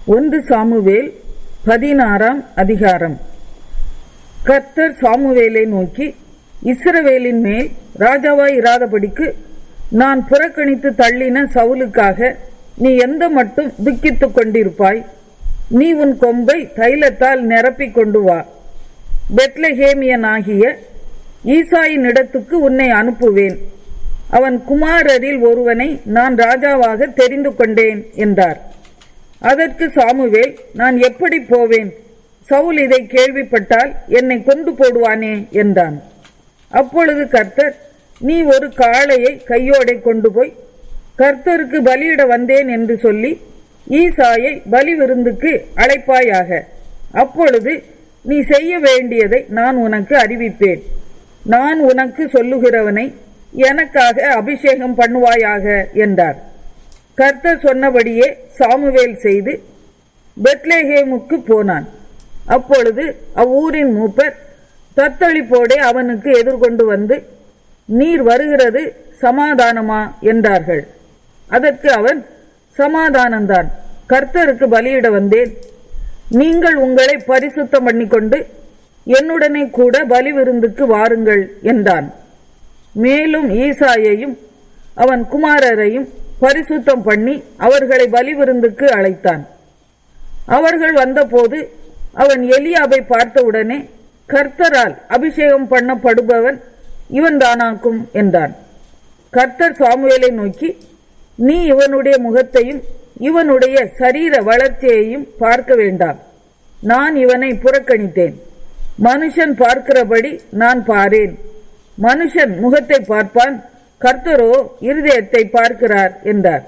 ஒன்று சாமுவேல் பதினாறாம் அதிகாரம் கர்த்தர் சாமுவேலை நோக்கி இஸ்ரவேலின் மேல் ராஜாவாய் இராதபடிக்கு நான் புறக்கணித்து தள்ளின சவுலுக்காக நீ எந்த மட்டும் துக்கித்துக் கொண்டிருப்பாய் நீ உன் கொம்பை தைலத்தால் நிரப்பிக் கொண்டு வா பெத்லஹேமியனாகிய ஈசாயின் இடத்துக்கு உன்னை அனுப்புவேன் அவன் குமாரரில் ஒருவனை நான் ராஜாவாக தெரிந்து கொண்டேன் என்றார் அதற்கு சாமுவேல் நான் எப்படி போவேன் சவுல் இதை கேள்விப்பட்டால் என்னை கொண்டு போடுவானே என்றான் அப்பொழுது கர்த்தர் நீ ஒரு காளையை கையோடை கொண்டு போய் கர்த்தருக்கு பலியிட வந்தேன் என்று சொல்லி ஈசாயை பலி விருந்துக்கு அழைப்பாயாக அப்பொழுது நீ செய்ய வேண்டியதை நான் உனக்கு அறிவிப்பேன் நான் உனக்கு சொல்லுகிறவனை எனக்காக அபிஷேகம் பண்ணுவாயாக என்றார் கர்த்தர் சொன்னபடியே சாமுவேல் செய்து பெத்லேஹேமுக்கு போனான் அப்பொழுது அவ்வூரின் மூப்பர் தத்தளிப்போடே அவனுக்கு எதிர்கொண்டு வந்து நீர் வருகிறது சமாதானமா என்றார்கள் அதற்கு அவன் சமாதானம்தான் கர்த்தருக்கு பலியிட வந்தேன் நீங்கள் உங்களை பரிசுத்தம் பண்ணிக்கொண்டு என்னுடனே கூட பலி விருந்துக்கு வாருங்கள் என்றான் மேலும் ஈசாயையும் அவன் குமாரரையும் பரிசுத்தம் பண்ணி அவர்களை பலி விருந்துக்கு அழைத்தான் அவர்கள் வந்தபோது அவன் எலியாவை பார்த்தவுடனே கர்த்தரால் அபிஷேகம் பண்ணப்படுபவன் இவன் தானாக்கும் என்றான் கர்த்தர் சாமுவேலை நோக்கி நீ இவனுடைய முகத்தையும் இவனுடைய சரீர வளர்ச்சியையும் பார்க்க வேண்டாம் நான் இவனை புறக்கணித்தேன் மனுஷன் பார்க்கிறபடி நான் பாரேன் மனுஷன் முகத்தை பார்ப்பான் கர்த்தரோ இருதயத்தை பார்க்கிறார் என்றார்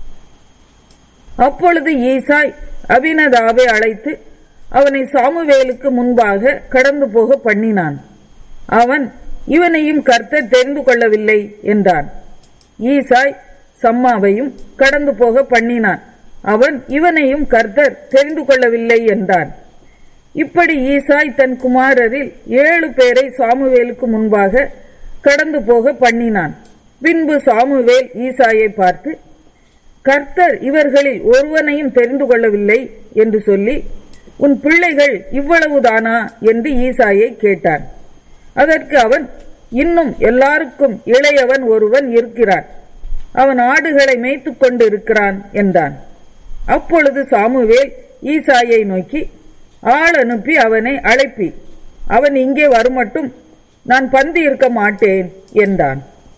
அப்பொழுது ஈசாய் அபினதாவை அழைத்து அவனை சாமுவேலுக்கு முன்பாக கடந்து போக பண்ணினான் அவன் இவனையும் கர்த்தர் தெரிந்து கொள்ளவில்லை என்றான் ஈசாய் சம்மாவையும் கடந்து போக பண்ணினான் அவன் இவனையும் கர்த்தர் தெரிந்து கொள்ளவில்லை என்றான் இப்படி ஈசாய் தன் குமாரரில் ஏழு பேரை சாமுவேலுக்கு முன்பாக கடந்து போக பண்ணினான் பின்பு சாமுவேல் ஈசாயை பார்த்து கர்த்தர் இவர்களில் ஒருவனையும் தெரிந்து கொள்ளவில்லை என்று சொல்லி உன் பிள்ளைகள் இவ்வளவுதானா என்று ஈசாயை கேட்டான் அதற்கு அவன் இன்னும் எல்லாருக்கும் இளையவன் ஒருவன் இருக்கிறான் அவன் ஆடுகளை மேய்த்துக் கொண்டு இருக்கிறான் என்றான் அப்பொழுது சாமுவேல் ஈசாயை நோக்கி ஆள் அனுப்பி அவனை அழைப்பி அவன் இங்கே வருமட்டும் நான் பந்தி இருக்க மாட்டேன் என்றான்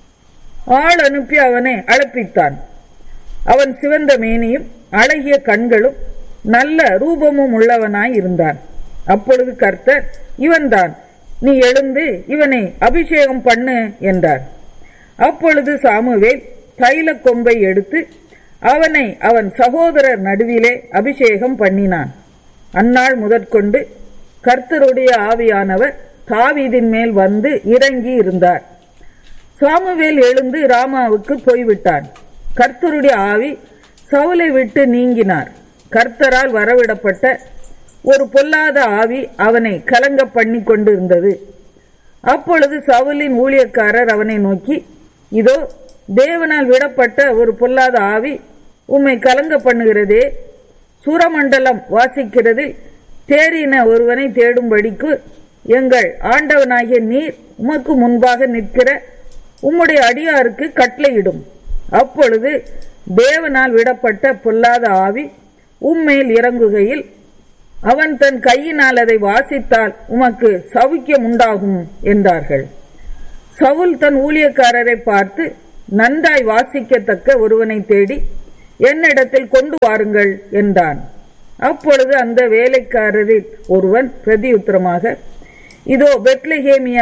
ஆள் அனுப்பி அவனை அழைப்பித்தான் அவன் சிவந்த மேனியும் அழகிய கண்களும் நல்ல ரூபமும் உள்ளவனாய் இருந்தான் அப்பொழுது கர்த்தர் இவன்தான் நீ எழுந்து இவனை அபிஷேகம் பண்ணு என்றார் அப்பொழுது சாமுவேல் தைல கொம்பை எடுத்து அவனை அவன் சகோதரர் நடுவிலே அபிஷேகம் பண்ணினான் அந்நாள் முதற்கொண்டு கர்த்தருடைய ஆவியானவர் தாவீதின் மேல் வந்து இறங்கி இருந்தார் சாமுவேல் எழுந்து ராமாவுக்கு போய்விட்டான் கர்த்தருடைய ஆவி சவுலை விட்டு நீங்கினார் கர்த்தரால் வரவிடப்பட்ட ஒரு பொல்லாத ஆவி அவனை கலங்க பண்ணி கொண்டிருந்தது அப்பொழுது சவுலின் ஊழியக்காரர் அவனை நோக்கி இதோ தேவனால் விடப்பட்ட ஒரு பொல்லாத ஆவி உம்மை கலங்க பண்ணுகிறதே சுரமண்டலம் வாசிக்கிறதில் தேறின ஒருவனை தேடும்படிக்கு எங்கள் ஆண்டவனாகிய நீர் உமக்கு முன்பாக நிற்கிற உம்முடைய அடியாருக்கு கட்டளையிடும் அப்பொழுது தேவனால் விடப்பட்ட பொல்லாத ஆவி உம்மேல் இறங்குகையில் அவன் தன் கையினால் அதை வாசித்தால் உமக்கு சவுக்கியம் உண்டாகும் என்றார்கள் சவுல் தன் ஊழியக்காரரை பார்த்து நன்றாய் வாசிக்கத்தக்க ஒருவனை தேடி என்னிடத்தில் கொண்டு வாருங்கள் என்றான் அப்பொழுது அந்த வேலைக்காரரில் ஒருவன் பிரதியுத்தரமாக இதோ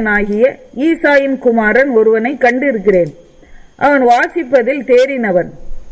பெத்லஹேமியனாகிய ஈசாயின் குமாரன் ஒருவனை கண்டிருக்கிறேன் அவன் வாசிப்பதில் தேறினவன்